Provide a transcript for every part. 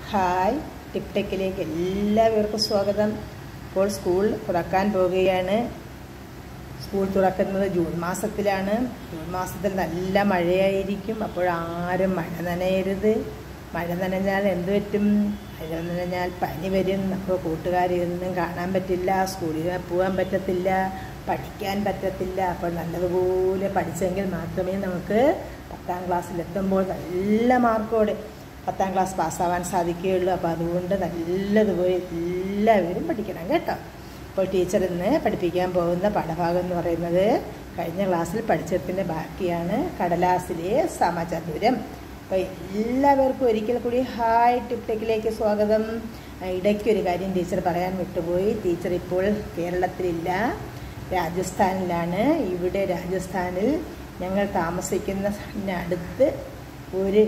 hi ടിക്ടെക്കിലേക്ക് എല്ലാവർക്കും സ്വാഗതം ഇപ്പോൾ സ്കൂൾ തുറക്കാൻ പോവുകയാണ് സ്കൂൾ തുറക്കുന്നത് ജൂൺ മാസത്തിലാണ് ജൂൺ മാസത്തിൽ നല്ല മഴയായിരിക്കും അപ്പോൾ ആരും മഴ നനയരുത് മഴ നനഞ്ഞാൽ എന്ത് പറ്റും മഴ നനഞ്ഞാൽ പനി വരും നമുക്ക് കൂട്ടുകാരൊന്നും കാണാൻ പറ്റില്ല സ്കൂളിൽ പോകാൻ പറ്റത്തില്ല പഠിക്കാൻ പറ്റത്തില്ല അപ്പോൾ നല്ലതുപോലെ പഠിച്ചെങ്കിൽ മാത്രമേ നമുക്ക് പത്താം ക്ലാസ്സിലെത്തുമ്പോൾ നല്ല മാർക്കോടെ പത്താം ക്ലാസ് പാസ്സാവാൻ സാധിക്കുകയുള്ളൂ അപ്പോൾ അതുകൊണ്ട് നല്ലതുപോലെ എല്ലാവരും പഠിക്കണം കേട്ടോ അപ്പോൾ ടീച്ചർ ഇന്ന് പഠിപ്പിക്കാൻ പോകുന്ന പാഠഭാഗം എന്ന് പറയുന്നത് കഴിഞ്ഞ ക്ലാസ്സിൽ പഠിച്ചതിൻ്റെ ബാക്കിയാണ് കടലാസിലെ സമചതുരം അപ്പോൾ എല്ലാവർക്കും ഒരിക്കൽ കൂടി ഹായ് ടിപ്ടെക്കിലേക്ക് സ്വാഗതം ഇടയ്ക്കൊരു കാര്യം ടീച്ചർ പറയാൻ വിട്ടുപോയി ടീച്ചർ ഇപ്പോൾ കേരളത്തിലില്ല രാജസ്ഥാനിലാണ് ഇവിടെ രാജസ്ഥാനിൽ ഞങ്ങൾ താമസിക്കുന്ന അടുത്ത് ഒരു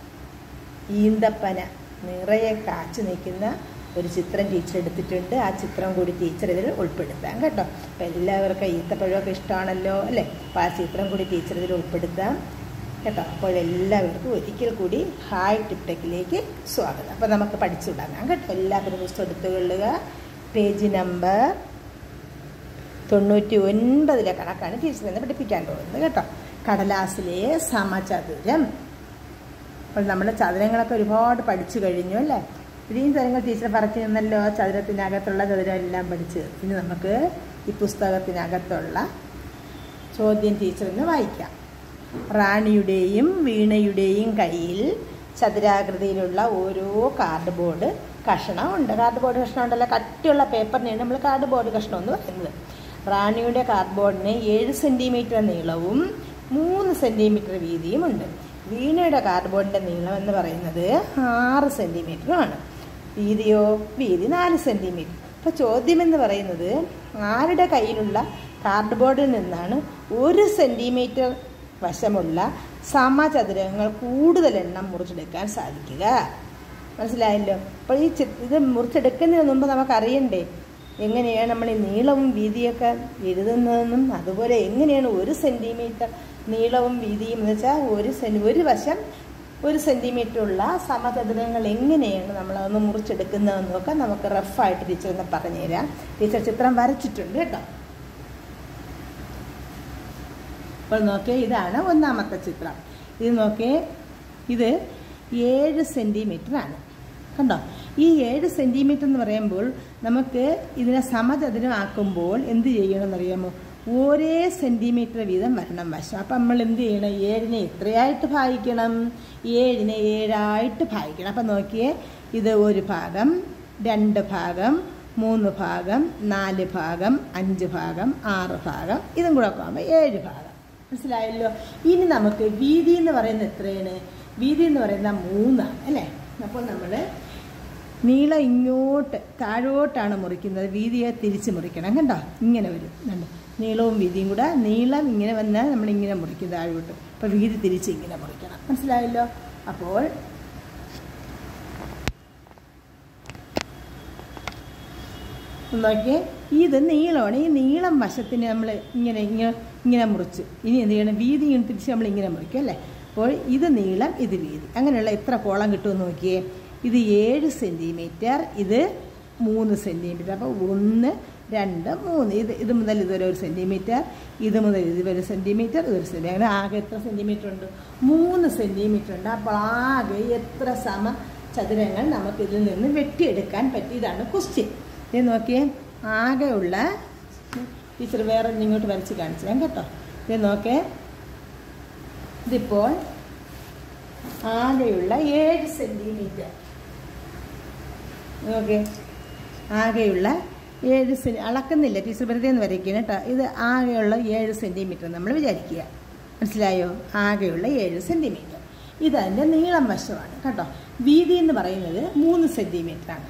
ഈന്തപ്പന നിറയെ കാച്ചു നിൽക്കുന്ന ഒരു ചിത്രം ടീച്ചർ എടുത്തിട്ടുണ്ട് ആ ചിത്രം കൂടി ടീച്ചർ ഇതിൽ ഉൾപ്പെടുത്താം കേട്ടോ അപ്പോൾ എല്ലാവർക്കും ഈത്തപ്പഴമൊക്കെ ഇഷ്ടമാണല്ലോ അല്ലേ അപ്പോൾ ആ ചിത്രം കൂടി ടീച്ചർ ഇതിൽ ഉൾപ്പെടുത്താം കേട്ടോ അപ്പോൾ എല്ലാവർക്കും ഒരിക്കൽ കൂടി ഹായ് ടിപ്ടെക്കിലേക്ക് സ്വാഗതം അപ്പോൾ നമുക്ക് പഠിച്ചു തുടങ്ങാം കേട്ടോ എല്ലാവരും പുസ്തകം എടുത്തു കൊള്ളുക പേജ് നമ്പർ തൊണ്ണൂറ്റി ഒൻപതിലെ കണക്കാണ് ടീച്ചർ നിന്ന് പഠിപ്പിക്കാൻ പോകുന്നത് കേട്ടോ കടലാസിലെ സമചതുരം അപ്പോൾ നമ്മൾ ചതുരങ്ങളൊക്കെ ഒരുപാട് പഠിച്ചു കഴിഞ്ഞു അല്ലേ ഇത്രയും ചതുരങ്ങൾ ടീച്ചർ പറഞ്ഞു തന്നല്ലോ ചതുരത്തിനകത്തുള്ള ചതുരം എല്ലാം പഠിച്ച് ഇനി നമുക്ക് ഈ പുസ്തകത്തിനകത്തുള്ള ചോദ്യം ടീച്ചറിന് വായിക്കാം റാണിയുടെയും വീണയുടെയും കയ്യിൽ ചതുരാകൃതിയിലുള്ള ഓരോ കാർഡ് ബോർഡ് കഷണം ഉണ്ട് കാർഡ് ബോർഡ് കഷ്ണം ഉണ്ടല്ലോ കട്ടിയുള്ള പേപ്പറിനെയാണ് നമ്മൾ കാർഡ് ബോർഡ് കഷ്ണം എന്ന് പറയുന്നത് റാണിയുടെ കാർഡ് ബോർഡിന് ഏഴ് സെൻറ്റിമീറ്റർ നീളവും മൂന്ന് സെൻറ്റിമീറ്റർ വീതിയും ഉണ്ട് വീണയുടെ കാർഡ് ബോർഡിൻ്റെ നീളം എന്ന് പറയുന്നത് ആറ് സെൻറ്റിമീറ്ററുമാണ് വീതിയോ വീതി നാല് സെൻറ്റിമീറ്റർ അപ്പോൾ ചോദ്യം എന്ന് പറയുന്നത് ആരുടെ കയ്യിലുള്ള കാർഡ് ബോർഡിൽ നിന്നാണ് ഒരു സെൻറ്റിമീറ്റർ വശമുള്ള സമചതുരങ്ങൾ കൂടുതൽ എണ്ണം മുറിച്ചെടുക്കാൻ സാധിക്കുക മനസ്സിലായല്ലോ അപ്പോൾ ഈ ഇത് മുറിച്ചെടുക്കുന്നതിന് മുമ്പ് നമുക്കറിയണ്ടേ എങ്ങനെയാണ് നമ്മൾ ഈ നീളവും വീതിയൊക്കെ എഴുതുന്നതെന്നും അതുപോലെ എങ്ങനെയാണ് ഒരു സെൻറ്റിമീറ്റർ നീളവും വീതിയും എന്ന് വെച്ചാൽ ഒരു സെൻ ഒരു വശം ഒരു സെൻറ്റിമീറ്റർ ഉള്ള സമചതുരങ്ങൾ എങ്ങനെയാണ് നമ്മൾ അതൊന്ന് മുറിച്ചെടുക്കുന്നതെന്നൊക്കെ നമുക്ക് റഫായിട്ട് ടീച്ചർ ഒന്ന് പറഞ്ഞുതരാം ടീച്ചർ ചിത്രം വരച്ചിട്ടുണ്ട് കേട്ടോ അപ്പോൾ നോക്കിയേ ഇതാണ് ഒന്നാമത്തെ ചിത്രം ഇത് നോക്കിയേ ഇത് ഏഴ് സെൻറ്റിമീറ്റർ ആണ് കണ്ടോ ഈ ഏഴ് സെൻറ്റിമീറ്റർ എന്ന് പറയുമ്പോൾ നമുക്ക് ഇതിനെ സമചതുരമാക്കുമ്പോൾ എന്ത് ചെയ്യണമെന്നറിയാമോ ഒരേ സെൻറ്റിമീറ്റർ വീതം വരണം വശം അപ്പം നമ്മൾ എന്ത് ചെയ്യണം ഏഴിനെ എത്രയായിട്ട് ഭാഗിക്കണം ഏഴിനെ ഏഴായിട്ട് ഭാഗിക്കണം അപ്പം നോക്കിയേ ഇത് ഒരു ഭാഗം രണ്ട് ഭാഗം മൂന്ന് ഭാഗം നാല് ഭാഗം അഞ്ച് ഭാഗം ആറ് ഭാഗം ഇതും കൂടെ ആകുമ്പോൾ ഏഴ് ഭാഗം മനസ്സിലായല്ലോ ഇനി നമുക്ക് വീതി എന്ന് പറയുന്നത് എത്രയാണ് വീതി എന്ന് പറയുന്നത് മൂന്നാണ് അല്ലേ അപ്പോൾ നമ്മൾ നീളം ഇങ്ങോട്ട് താഴോട്ടാണ് മുറിക്കുന്നത് വീതിയെ തിരിച്ച് മുറിക്കണം കണ്ടോ ഇങ്ങനെ വരും കണ്ടോ നീളവും വീതിയും കൂടെ നീളം ഇങ്ങനെ വന്നാൽ നമ്മളിങ്ങനെ മുറിക്കും താഴോട്ട് അപ്പോൾ വീതി തിരിച്ച് ഇങ്ങനെ മുറിക്കണം മനസ്സിലായല്ലോ അപ്പോൾ നോക്കിയേ ഇത് നീളമാണ് ഈ നീളം വശത്തിന് നമ്മൾ ഇങ്ങനെ ഇങ്ങനെ ഇങ്ങനെ മുറിച്ച് ഇനി എന്ത് ചെയ്യണം വീതി തിരിച്ച് നമ്മൾ ഇങ്ങനെ മുറിക്കും അല്ലേ അപ്പോൾ ഇത് നീളം ഇത് വീതി അങ്ങനെയുള്ള എത്ര കോളം കിട്ടുമെന്ന് നോക്കിയേ ഇത് ഏഴ് സെൻറ്റിമീറ്റർ ഇത് മൂന്ന് സെൻറ്റിമീറ്റർ അപ്പോൾ ഒന്ന് രണ്ട് മൂന്ന് ഇത് ഇത് മുതൽ ഇതുവരെ ഒരു സെൻറ്റിമീറ്റർ ഇത് മുതൽ ഇത് ഒരു സെൻറ്റിമീറ്റർ ഇതൊരു സെൻറ്റിമീറ്റർ അങ്ങനെ ആകെ എത്ര സെൻറ്റിമീറ്റർ ഉണ്ട് മൂന്ന് സെൻറ്റിമീറ്റർ ഉണ്ട് അപ്പോൾ ആകെ എത്ര സമ ചതുരങ്ങൾ നമുക്ക് ഇതിൽ നിന്ന് വെട്ടിയെടുക്കാൻ പറ്റിയതാണ് ക്വസ്റ്റ്യൻ ഇത് നോക്കിയേ ആകെയുള്ള ടീച്ചർ വേറെ ഇങ്ങോട്ട് വരച്ച് കാണിച്ചു ഞാൻ കേട്ടോ ഇത് നോക്കേ ഇതിപ്പോൾ ആകെയുള്ള ഏഴ് സെൻറ്റിമീറ്റർ ഓക്കെ ആകെയുള്ള ഏഴ് സെൻ അളക്കുന്നില്ല ടീച്ചർ വെറുതെ ഒന്ന് വരയ്ക്കണം കേട്ടോ ഇത് ആകെയുള്ള ഏഴ് സെൻറ്റിമീറ്റർ നമ്മൾ വിചാരിക്കുക മനസ്സിലായോ ആകെയുള്ള ഏഴ് സെൻറ്റിമീറ്റർ ഇതതിൻ്റെ നീളം വശമാണ് കേട്ടോ വീതി എന്ന് പറയുന്നത് മൂന്ന് സെൻറ്റിമീറ്ററാണ്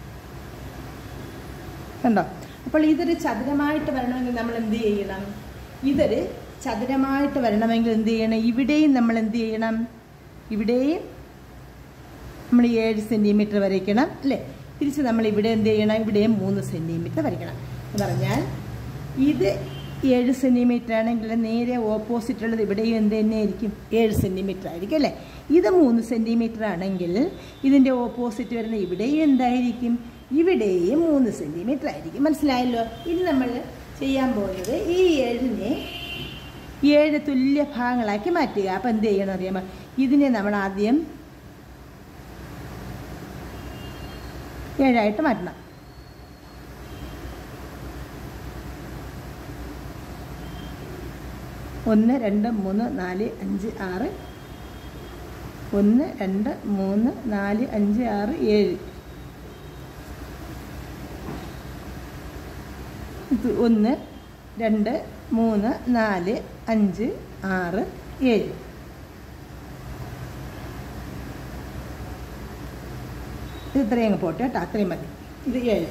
കണ്ടോ അപ്പോൾ ഇതൊരു ചതുരമായിട്ട് വരണമെങ്കിൽ നമ്മൾ എന്ത് ചെയ്യണം ഇതൊരു ചതുരമായിട്ട് വരണമെങ്കിൽ എന്ത് ചെയ്യണം ഇവിടെയും നമ്മൾ എന്ത് ചെയ്യണം ഇവിടെയും നമ്മൾ ഏഴ് സെൻറ്റിമീറ്റർ വരയ്ക്കണം അല്ലേ തിരിച്ച് നമ്മൾ ഇവിടെ എന്ത് ചെയ്യണം ഇവിടെയും മൂന്ന് സെൻറ്റിമീറ്റർ വരയ്ക്കണം എന്ന് പറഞ്ഞാൽ ഇത് ഏഴ് സെൻറ്റിമീറ്റർ ആണെങ്കിൽ നേരെ ഓപ്പോസിറ്റ് ഉള്ളത് ഇവിടെയും എന്ത് തന്നെയായിരിക്കും ഏഴ് സെൻറ്റിമീറ്റർ ആയിരിക്കും അല്ലേ ഇത് മൂന്ന് സെൻറ്റിമീറ്റർ ആണെങ്കിൽ ഇതിൻ്റെ ഓപ്പോസിറ്റ് വരുന്ന ഇവിടെയും എന്തായിരിക്കും ഇവിടെയും മൂന്ന് സെൻറ്റിമീറ്റർ ആയിരിക്കും മനസ്സിലായല്ലോ ഇനി നമ്മൾ ചെയ്യാൻ പോകുന്നത് ഈ ഏഴിനെ ഏഴ് തുല്യ ഭാഗങ്ങളാക്കി മാറ്റുക അപ്പം എന്ത് ചെയ്യണം അറിയാമോ ഇതിനെ നമ്മൾ ആദ്യം ഏഴായിട്ട് മാറ്റണം ഒന്ന് രണ്ട് മൂന്ന് നാല് അഞ്ച് ആറ് ഒന്ന് രണ്ട് മൂന്ന് നാല് അഞ്ച് ആറ് ഏഴ് ഇത് ഒന്ന് രണ്ട് മൂന്ന് നാല് അഞ്ച് ആറ് ഏഴ് ഇത് ഇത്രയും അങ്ങ് പോട്ടെ കേട്ടോ അത്രയും മതി ഇത് ഏഴ്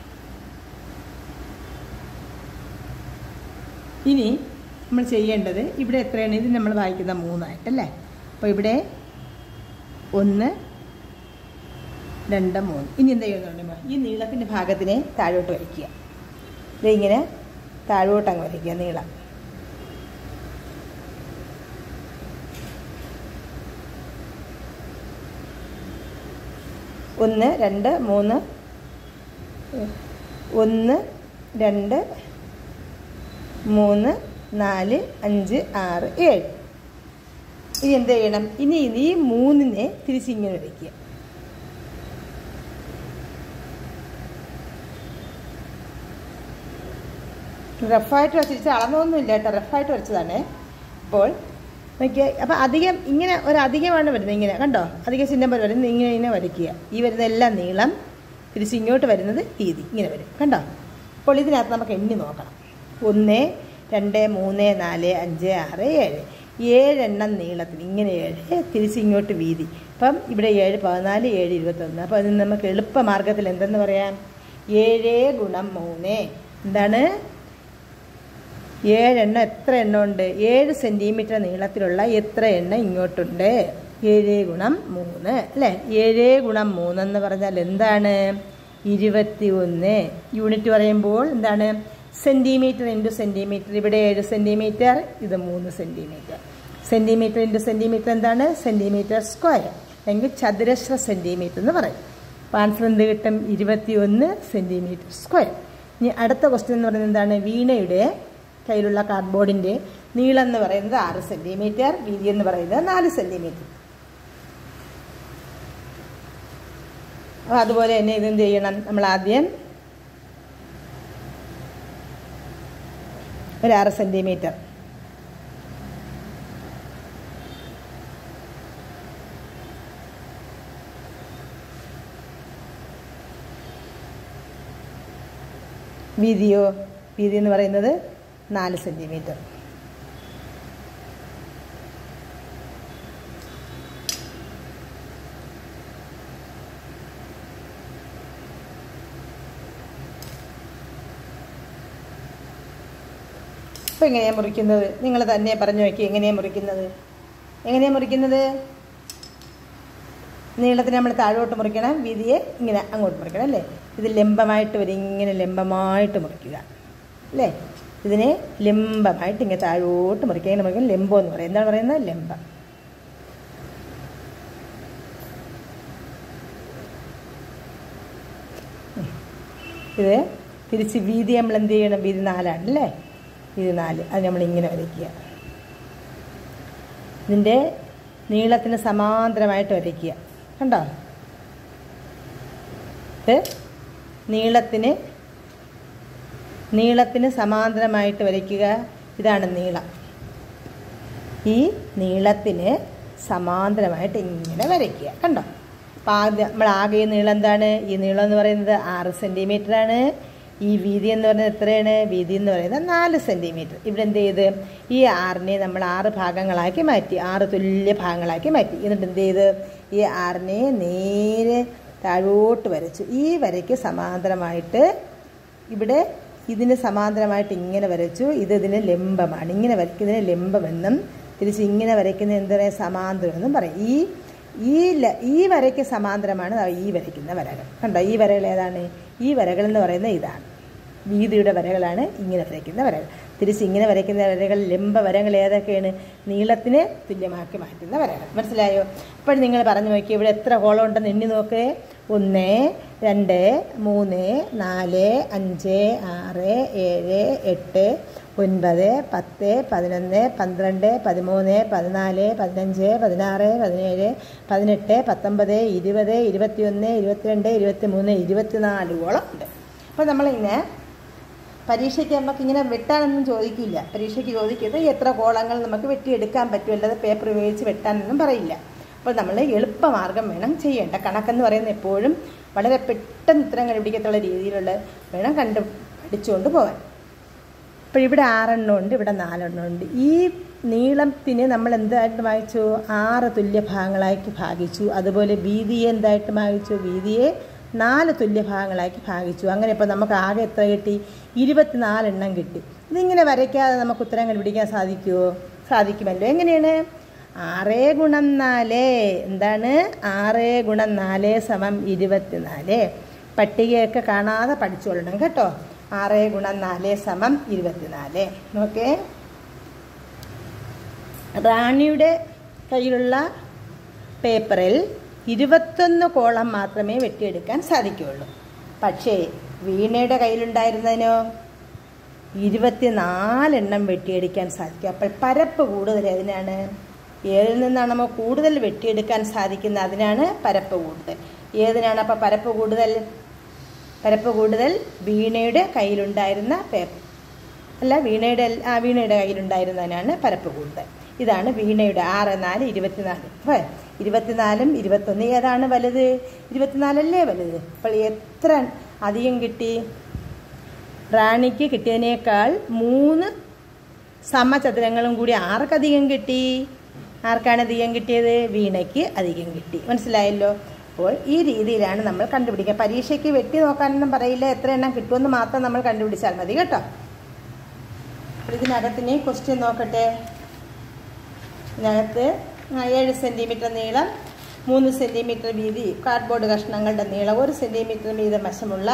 ഇനി നമ്മൾ ചെയ്യേണ്ടത് ഇവിടെ എത്രയാണ് ഇത് നമ്മൾ വായിക്കുന്ന മൂന്നായിട്ടല്ലേ അപ്പോൾ ഇവിടെ ഒന്ന് രണ്ട് മൂന്ന് ഇനി എന്താ ചെയ്യുന്നുണ്ട് ഈ നീളത്തിൻ്റെ ഭാഗത്തിനെ താഴോട്ട് വരയ്ക്കുക ഇത് ഇങ്ങനെ താഴോട്ട് അങ്ങ് വരയ്ക്കുക നീളം ഒന്ന് രണ്ട് മൂന്ന് ഒന്ന് രണ്ട് മൂന്ന് നാല് അഞ്ച് ആറ് ഏഴ് ഇനി എന്ത് ചെയ്യണം ഇനി ഈ മൂന്നിനെ തിരിച്ചിങ്ങനെ വയ്ക്കുക റഫായിട്ട് വരച്ചിട്ട് അളന്നൊന്നുമില്ല കേട്ടോ റഫായിട്ട് വരച്ചതാണ് അപ്പോൾ നോക്കിയാൽ അപ്പം അധികം ഇങ്ങനെ ഒരു അധികമാണ് വരുന്നത് ഇങ്ങനെ കണ്ടോ അധിക ചിഹ്നം പോലെ വരുന്നത് ഇങ്ങനെ ഇങ്ങനെ വരയ്ക്കുക ഈ വരുന്ന എല്ലാം നീളം തിരിച്ച് ഇങ്ങോട്ട് വരുന്നത് വീതി ഇങ്ങനെ വരും കണ്ടോ അപ്പോൾ ഇതിനകത്ത് നമുക്ക് എണ്ണി നോക്കണം ഒന്ന് രണ്ട് മൂന്ന് നാല് അഞ്ച് ആറ് ഏഴ് ഏഴെണ്ണം നീളത്തിന് ഇങ്ങനെ ഏഴ് തിരിച്ച് ഇങ്ങോട്ട് വീതി അപ്പം ഇവിടെ ഏഴ് പതിനാല് ഏഴ് ഇരുപത്തൊന്ന് അപ്പോൾ അതിന് നമുക്ക് എളുപ്പമാർഗത്തിൽ എന്തെന്ന് പറയാം ഏഴ് ഗുണം മൂന്ന് എന്താണ് ഏഴെണ്ണം എത്ര എണ്ണം ഉണ്ട് ഏഴ് സെൻറ്റിമീറ്റർ നീളത്തിലുള്ള എത്ര എണ്ണം ഇങ്ങോട്ടുണ്ട് ഏഴ് ഗുണം മൂന്ന് അല്ലേ ഏഴ് ഗുണം മൂന്നെന്ന് പറഞ്ഞാൽ എന്താണ് ഇരുപത്തി ഒന്ന് യൂണിറ്റ് പറയുമ്പോൾ എന്താണ് സെൻറ്റിമീറ്റർ ഇൻറ്റു സെൻറ്റിമീറ്റർ ഇവിടെ ഏഴ് സെൻറ്റിമീറ്റർ ഇത് മൂന്ന് സെൻറ്റിമീറ്റർ സെൻറ്റിമീറ്റർ ഇൻറ്റു സെൻറ്റിമീറ്റർ എന്താണ് സെൻറ്റിമീറ്റർ സ്ക്വയർ അല്ലെങ്കിൽ ചതുരശ്ര സെൻറ്റിമീറ്റർ എന്ന് പറയും അപ്പോൾ ആൻസർ എന്ത് കിട്ടും ഇരുപത്തി ഒന്ന് സെൻറ്റിമീറ്റർ സ്ക്വയർ ഇനി അടുത്ത ക്വസ്റ്റ്യൻ എന്ന് പറയുന്നത് എന്താണ് വീണയുടെ കയ്യിലുള്ള കാർഡ്ബോർഡിൻ്റെ നീളം എന്ന് പറയുന്നത് ആറ് സെൻറ്റിമീറ്റർ വീതി എന്ന് പറയുന്നത് നാല് സെൻറ്റിമീറ്റർ അപ്പോൾ അതുപോലെ തന്നെ ഇതെന്ത് ചെയ്യണം നമ്മൾ ആദ്യം ഒരു ആറ് സെൻറ്റിമീറ്റർ വീതിയോ വീതി എന്ന് പറയുന്നത് നാല് സെൻറ്റിമീറ്റർ അപ്പോൾ എങ്ങനെയാണ് മുറിക്കുന്നത് നിങ്ങൾ തന്നെ പറഞ്ഞു നോക്കി എങ്ങനെയാണ് മുറിക്കുന്നത് എങ്ങനെയാണ് മുറിക്കുന്നത് നീളത്തിന് നമ്മൾ താഴോട്ട് മുറിക്കണം വീതിയെ ഇങ്ങനെ അങ്ങോട്ട് മുറിക്കണം അല്ലേ ഇത് ലംബമായിട്ട് വരും ഇങ്ങനെ ലംബമായിട്ട് മുറിക്കുക അല്ലേ ഇതിനെ ലംബമായിട്ട് ഇങ്ങനെ താഴോട്ട് മുറിക്കുക ഇങ്ങനെ മുറിക്കുക ലംബം എന്ന് പറയും എന്താണ് പറയുന്നത് ലംബം ഇത് തിരിച്ച് വീതി നമ്മൾ എന്ത് ചെയ്യണം വീതി നാലാണ് അല്ലേ വീതി നാല് അത് നമ്മൾ ഇങ്ങനെ വരയ്ക്കുക ഇതിൻ്റെ നീളത്തിന് സമാന്തരമായിട്ട് വരയ്ക്കുക കണ്ടോ ഇത് നീളത്തിന് നീളത്തിന് സമാന്തരമായിട്ട് വരയ്ക്കുക ഇതാണ് നീളം ഈ നീളത്തിന് സമാന്തരമായിട്ട് ഇങ്ങനെ വരയ്ക്കുക കണ്ടോ അപ്പോൾ ആദ്യം നമ്മൾ ആകെ ഈ നീളം എന്താണ് ഈ നീളം എന്ന് പറയുന്നത് ആറ് സെൻറ്റിമീറ്റർ ആണ് ഈ വീതി എന്ന് പറയുന്നത് എത്രയാണ് വീതി എന്ന് പറയുന്നത് നാല് സെൻറ്റിമീറ്റർ ഇവിടെ എന്ത് ചെയ്ത് ഈ ആറിനെ നമ്മൾ ആറ് ഭാഗങ്ങളാക്കി മാറ്റി ആറ് തുല്യ ഭാഗങ്ങളാക്കി മാറ്റി എന്നിട്ട് എന്ത് ചെയ്ത് ഈ ആറിനെ നേരെ താഴോട്ട് വരച്ചു ഈ വരയ്ക്ക് സമാന്തരമായിട്ട് ഇവിടെ ഇതിന് സമാന്തരമായിട്ട് ഇങ്ങനെ വരച്ചു ഇത് ഇതിന് ലംബമാണ് ഇങ്ങനെ വരയ്ക്കുന്നതിന് ലംബമെന്നും തിരിച്ച് ഇങ്ങനെ വരയ്ക്കുന്ന എന്താ പറയുക സമാന്തരം എന്നും പറയും ഈ ഈ ല- ഈ വരയ്ക്ക് സമാന്തരമാണ് ദാ ഈ വരയ്ക്കുന്ന വരകൾ കണ്ടോ ഈ വരകൾ ഏതാണ് ഈ വരകൾ എന്ന് പറയുന്നത് ഇതാണ് വീതിയുടെ വരകളാണ് ഇങ്ങനെ വരയ്ക്കുന്ന വരകൾ തിരിച്ച് ഇങ്ങനെ വരയ്ക്കുന്ന വരകൾ ലംബ വരകൾ ഏതൊക്കെയാണ് നീളത്തിന് തുല്യമാക്കി മാറ്റുന്ന വരകൾ മനസ്സിലായോ അപ്പോൾ നിങ്ങൾ പറഞ്ഞു നോക്കി ഇവിടെ എത്ര കോളം ഉണ്ടെന്ന് എണ്ണി നോക്കേ ഒന്ന് രണ്ട് മൂന്ന് നാല് അഞ്ച് ആറ് ഏഴ് എട്ട് ഒൻപത് പത്ത് പതിനൊന്ന് പന്ത്രണ്ട് പതിമൂന്ന് പതിനാല് പതിനഞ്ച് പതിനാറ് പതിനേഴ് പതിനെട്ട് പത്തൊമ്പത് ഇരുപത് ഇരുപത്തിയൊന്ന് ഇരുപത്തിരണ്ട് ഇരുപത്തി മൂന്ന് ഇരുപത്തിനാലോളം ഉണ്ട് അപ്പോൾ നമ്മളിങ്ങനെ പരീക്ഷയ്ക്ക് നമുക്ക് ഇങ്ങനെ വെട്ടാനൊന്നും ചോദിക്കില്ല പരീക്ഷയ്ക്ക് ചോദിക്കുന്നത് എത്ര കോളങ്ങൾ നമുക്ക് വെട്ടിയെടുക്കാൻ പറ്റും അല്ലാതെ പേപ്പർ ഉപയോഗിച്ച് വെട്ടാനൊന്നും പറയില്ല അപ്പോൾ നമ്മൾ എളുപ്പമാർഗം വേണം ചെയ്യേണ്ട കണക്കെന്ന് പറയുന്നത് എപ്പോഴും വളരെ പെട്ടെന്ന് ഉത്തരം കണ്ടുപിടിക്കത്തുള്ള രീതിയിലുള്ള വേണം കണ്ടു പഠിച്ചുകൊണ്ട് പോകാൻ അപ്പോൾ ഇവിടെ ആറെണ്ണം ഉണ്ട് ഇവിടെ നാലെണ്ണം ഉണ്ട് ഈ നീളത്തിന് നമ്മൾ എന്തായിട്ട് വായിച്ചു ആറ് തുല്യ ഭാഗങ്ങളാക്കി ഭാഗിച്ചു അതുപോലെ വീതിയെ എന്തായിട്ട് ഭാഗിച്ചു വീതിയെ നാല് തുല്യ ഭാഗങ്ങളാക്കി ഭാഗിച്ചു അങ്ങനെ ഇപ്പോൾ നമുക്ക് ആകെ എത്ര കിട്ടി ഇരുപത്തിനാലെണ്ണം കിട്ടി ഇതിങ്ങനെ വരയ്ക്കാതെ നമുക്ക് ഉത്തരം കണ്ടുപിടിക്കാൻ സാധിക്കുമോ സാധിക്കുമല്ലോ എങ്ങനെയാണ് ആറ് ഗുണം നാല് എന്താണ് ആറ് ഗുണം നാല് സമം ഇരുപത്തിനാല് പട്ടികയൊക്കെ കാണാതെ പഠിച്ചോളണം കേട്ടോ ആറ് ഗുണം നാല് സമം ഇരുപത്തിനാല് നോക്കേ റാണിയുടെ കയ്യിലുള്ള പേപ്പറിൽ ഇരുപത്തൊന്ന് കോളം മാത്രമേ വെട്ടിയെടുക്കാൻ സാധിക്കുകയുള്ളൂ പക്ഷേ വീണയുടെ കയ്യിലുണ്ടായിരുന്നതിനോ ഇരുപത്തിനാലെണ്ണം വെട്ടിയെടുക്കാൻ സാധിക്കും അപ്പോൾ പരപ്പ് കൂടുതൽ അതിനാണ് ഏതിൽ നിന്നാണ് നമ്മൾ കൂടുതൽ വെട്ടിയെടുക്കാൻ സാധിക്കുന്ന അതിനാണ് പരപ്പ് കൂടുതൽ ഏതിനാണ് അപ്പോൾ പരപ്പ് കൂടുതൽ പരപ്പ് കൂടുതൽ വീണയുടെ കയ്യിലുണ്ടായിരുന്ന പേപ്പർ അല്ല വീണയുടെ ആ വീണയുടെ കയ്യിലുണ്ടായിരുന്നതിനാണ് പരപ്പ് കൂടുതൽ ഇതാണ് വീണയുടെ ആറ് നാല് ഇരുപത്തിനാല് അപ്പോൾ ഇരുപത്തിനാലും ഇരുപത്തൊന്ന് ഏതാണ് വലുത് ഇരുപത്തിനാലല്ലേ വലുത് അപ്പോൾ എത്ര അധികം കിട്ടി റാണിക്ക് കിട്ടിയതിനേക്കാൾ മൂന്ന് സമചതുരങ്ങളും കൂടി ആർക്കധികം കിട്ടി ആർക്കാണ് അധികം കിട്ടിയത് വീണയ്ക്ക് അധികം കിട്ടി മനസ്സിലായല്ലോ അപ്പോൾ ഈ രീതിയിലാണ് നമ്മൾ കണ്ടുപിടിക്കുക പരീക്ഷയ്ക്ക് വെട്ടി നോക്കാനൊന്നും പറയില്ല എത്ര എണ്ണം കിട്ടുമെന്ന് മാത്രം നമ്മൾ കണ്ടുപിടിച്ചാൽ മതി കേട്ടോ അപ്പോൾ ഇതിനകത്തിന് ക്വസ്റ്റ്യൻ നോക്കട്ടെ ഇതിനകത്ത് ഏഴ് സെൻറ്റിമീറ്റർ നീളം മൂന്ന് സെൻറ്റിമീറ്റർ വീതി കാർഡ്ബോർഡ് കഷ്ണങ്ങളുടെ നീളം ഒരു സെൻറ്റിമീറ്റർ വീതം വശമുള്ള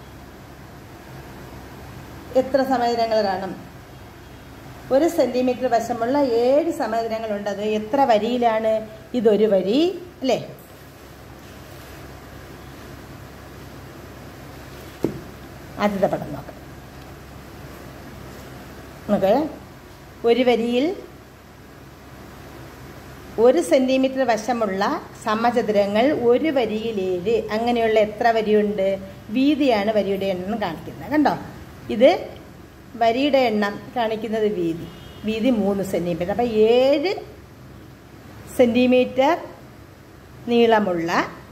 എത്ര സമചതുരങ്ങൾ കാണും ഒരു സെൻറ്റിമീറ്റർ വശമുള്ള ഏഴ് സമചതുരങ്ങളുണ്ട് അത് എത്ര വരിയിലാണ് ഇതൊരു വരി അല്ലേ ആദ്യത്തെ പടം നോക്കാം നമുക്ക് ഒരു വരിയിൽ ഒരു സെൻറ്റിമീറ്റർ വശമുള്ള സമചതുരങ്ങൾ ഒരു വരിയിൽ ഏഴ് അങ്ങനെയുള്ള എത്ര വരിയുണ്ട് വീതിയാണ് വരിയുടെ എണ്ണം കാണിക്കുന്നത് കണ്ടോ ഇത് വരിയുടെ എണ്ണം കാണിക്കുന്നത് വീതി വീതി മൂന്ന് സെൻറ്റിമീറ്റർ അപ്പം ഏഴ് സെൻറ്റിമീറ്റർ നീളമുള്ള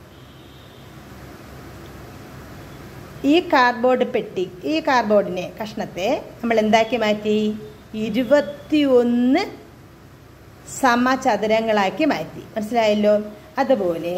ഈ കാർഡ്ബോർഡ് പെട്ടി ഈ കാർഡ്ബോർഡിനെ കഷ്ണത്തെ നമ്മൾ എന്താക്കി മാറ്റി ഇരുപത്തിയൊന്ന് സമചതുരങ്ങളാക്കി മാറ്റി മനസ്സിലായല്ലോ അതുപോലെ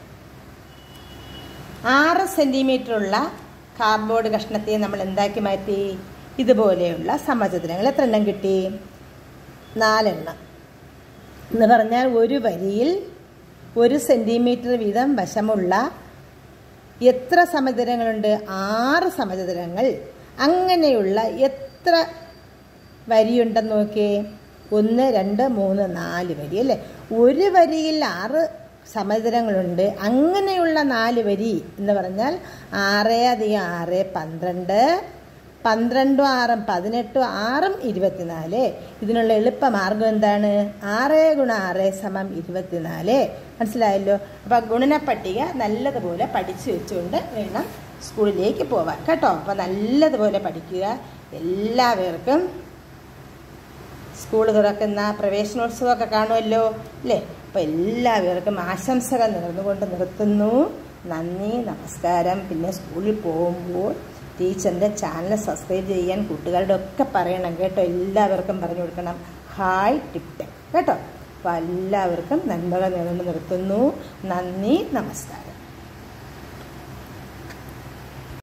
ആറ് സെൻറ്റിമീറ്റർ ഉള്ള കാർഡ്ബോർഡ് കഷ്ണത്തെ നമ്മൾ എന്താക്കി മാറ്റി ഇതുപോലെയുള്ള സമചതുരങ്ങൾ എത്ര എണ്ണം കിട്ടി നാലെണ്ണം എന്ന് പറഞ്ഞാൽ ഒരു വരിയിൽ ഒരു സെൻറ്റിമീറ്റർ വീതം വശമുള്ള എത്ര സമചതുരങ്ങളുണ്ട് ആറ് സമചതുരങ്ങൾ അങ്ങനെയുള്ള എത്ര വരിയുണ്ടെന്ന് നോക്കിയേ ഒന്ന് രണ്ട് മൂന്ന് നാല് വരി അല്ലേ ഒരു വരിയിൽ ആറ് സമചതുരങ്ങളുണ്ട് അങ്ങനെയുള്ള നാല് വരി എന്ന് പറഞ്ഞാൽ ആറ് അധികം ആറ് പന്ത്രണ്ട് പന്ത്രണ്ടും ആറും പതിനെട്ടും ആറും ഇരുപത്തിനാല് ഇതിനുള്ള എളുപ്പമാർഗം എന്താണ് ആറ് ഗുണ ആറ് സമം ഇരുപത്തിനാല് മനസ്സിലായല്ലോ അപ്പം ഗുണന പട്ടിക നല്ലതുപോലെ പഠിച്ചു വെച്ചുകൊണ്ട് വേണം സ്കൂളിലേക്ക് പോവാൻ കേട്ടോ അപ്പം നല്ലതുപോലെ പഠിക്കുക എല്ലാവർക്കും സ്കൂൾ തുറക്കുന്ന പ്രവേശനോത്സവമൊക്കെ കാണുമല്ലോ അല്ലേ അപ്പോൾ എല്ലാവർക്കും ആശംസകൾ നേർന്നുകൊണ്ട് നിർത്തുന്നു നന്ദി നമസ്കാരം പിന്നെ സ്കൂളിൽ പോകുമ്പോൾ ടീച്ചറിൻ്റെ ചാനൽ സബ്സ്ക്രൈബ് ചെയ്യാൻ കുട്ടികളുടെ ഒക്കെ പറയണം കേട്ടോ എല്ലാവർക്കും പറഞ്ഞു കൊടുക്കണം ഹായ് ടിപ്ടെ കേട്ടോ അപ്പോൾ എല്ലാവർക്കും നന്മകൾ നേർന്നു നിർത്തുന്നു നന്ദി നമസ്കാരം